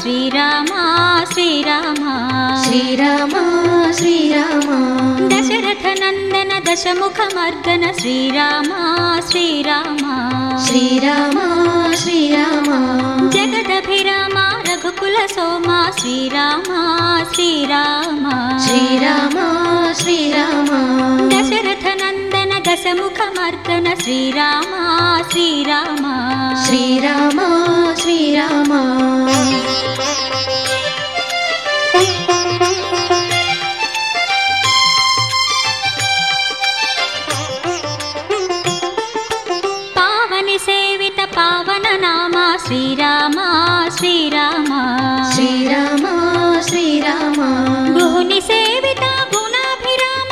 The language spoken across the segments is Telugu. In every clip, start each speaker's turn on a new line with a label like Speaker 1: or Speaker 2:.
Speaker 1: శ్రీరామ శ్రీరామ
Speaker 2: శ్రీరామ శ్రీరామ
Speaker 1: దశరథ నందన దశముఖమర్దన శ్రీరామ శ్రీరామ
Speaker 2: శ్రీరామ శ్రీరామ
Speaker 1: జగదభిరామ రఘుకుల సోమ శ్రీరామ శ్రీరామ
Speaker 2: శ్రీరామ శ్రీరామ
Speaker 1: దశరథ నందన దశముఖమర్దన శ్రీరామ శ్రీరామ
Speaker 2: శ్రీరామ శ్రీరామ
Speaker 1: పావని సేవిత పావన నామ శ్రీరామ శ్రీరామ
Speaker 2: శ్రీరామ శ్రీరామ
Speaker 1: గుహుని సేవిత గుణాభిరామ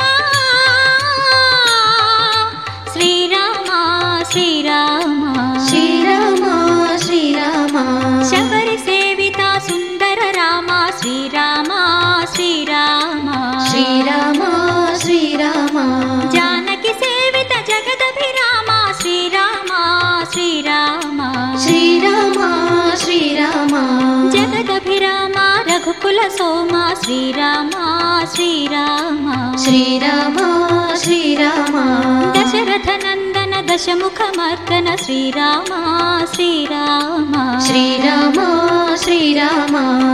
Speaker 1: శ్రీరామ శ్రీరామ
Speaker 2: శ్రీరామ శ్రీరామ
Speaker 1: శబరి సేవిత సుందర రామ శ్రీరామ శ్రీరామ
Speaker 2: శ్రీరామ శ్రీరామ
Speaker 1: జానకి సేవిత జగదభిరామ శ్రీరామ శ్రీరామ
Speaker 2: శ్రీరామ శ్రీరామ
Speaker 1: జగదభిరామ రఘుకుల సోమ శ్రీరామ శ్రీరామ
Speaker 2: శ్రీరామ శ్రీరామ
Speaker 1: దశరథ నందన దశముఖమర్దన శ్రీరామ శ్రీరామ
Speaker 2: శ్రీరామ శ్రీరామ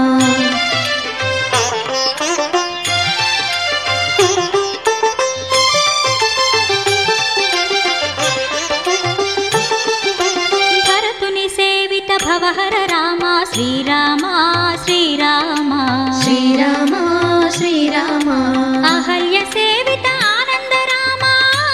Speaker 1: భరతుని సేవిత భవహర రామ శ్రీరామ శ్రీరామ
Speaker 2: శ్రీరామ శ్రీరామ
Speaker 1: అహల్య సేవిత ఆనంద రామ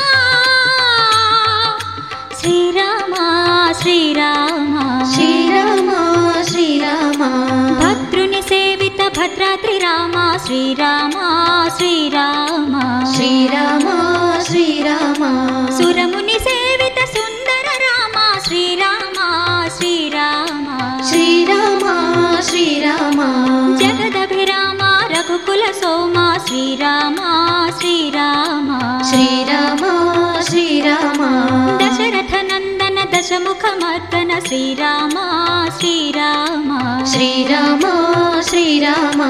Speaker 1: శ్రీరామ శ్రీరామ
Speaker 2: శ్రీరామ శ్రీరామ
Speaker 1: భద్రుని సేవిత భద్రాద్రి రామ శ్రీరామ శ్రీరామ
Speaker 2: శ్రీరామ శ్రీరామ
Speaker 1: సురముని సేవిత సుందర రామ శ్రీరామ శ్రీరామ
Speaker 2: శ్రీరామ శ్రీరామ
Speaker 1: జగదభిరామ రఘుకుల సోమ శ్రీరామ శ్రీరామ
Speaker 2: శ్రీరామ శ్రీరామ
Speaker 1: దశరథ నందన దశముఖమర్దన శ్రీరామ శ్రీరామ
Speaker 2: శ్రీరామ శ్రీరామ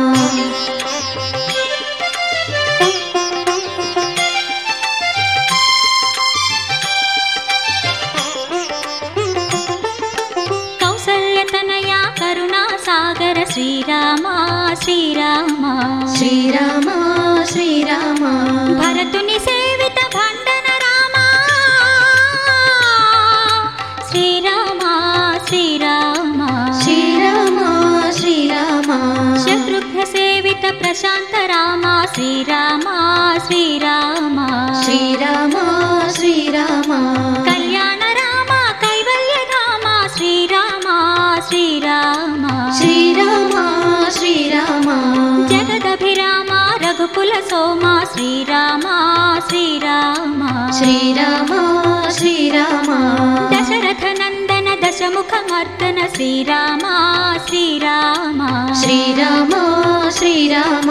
Speaker 1: కౌసల్యతనయా కరుణా సాగర శ్రీరామ శ్రీరామ
Speaker 2: శ్రీరామ శ్రీరామ
Speaker 1: భరతుని సేవిత భండన రామ శ్రీరామ శ్రీరామ
Speaker 2: శ్రీరామ శ్రీరామ
Speaker 1: శత్రుఘ్న సేవిత ప్రశాంత రామ శ్రీరామ శ్రీరామ
Speaker 2: శ్రీరామ శ్రీరామ
Speaker 1: కళ్యాణ రామ కైవల్య ధామ శ్రీరామ శ్రీరామ
Speaker 2: శ్రీరామ శ్రీరామ
Speaker 1: జగదభిరామ రఘుకుల సోమ శ్రీరామ శ్రీరామ
Speaker 2: శ్రీరామ శ్రీరామ
Speaker 1: దశరథ నందన దశముఖమర్దన శ్రీరామ శ్రీరామ
Speaker 2: శ్రీరామ శ్రీరామ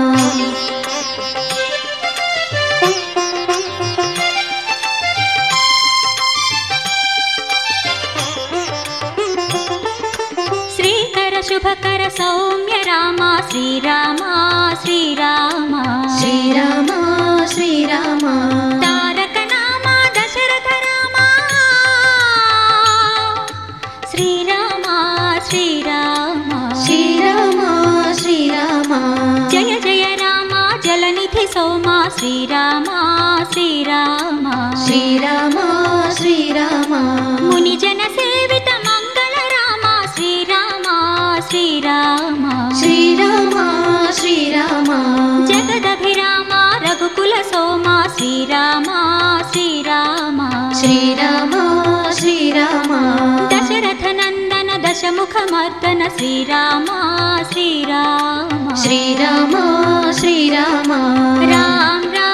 Speaker 1: శ్రీకర శుభకర సౌమ్య రామ శ్రీరామ శ్రీరామ
Speaker 2: శ్రీరామ శ్రీరామ
Speaker 1: తారక నామ దశరథ రామ శ్రీరామ శ్రీరామ
Speaker 2: శ్రీరామ శ్రీరామ
Speaker 1: జయ జయ రామ జలనిధి సోమ శ్రీరామ శ్రీరామ
Speaker 2: శ్రీరామ శ్రీరామ
Speaker 1: ముని జన సేవిత మంగళ రామ శ్రీరామ శ్రీరామ
Speaker 2: శ్రీరామ శ్రీరామ
Speaker 1: జగదభిరామ రఘుకుల సోమ శ్రీరామ శ్రీరామ
Speaker 2: శ్రీరామ శ్రీరామ
Speaker 1: దశరథ నందన దశముఖమర్దన శ్రీరామ శ్రీరామ
Speaker 2: శ్రీరామ శ్రీరామ
Speaker 1: రామ రామ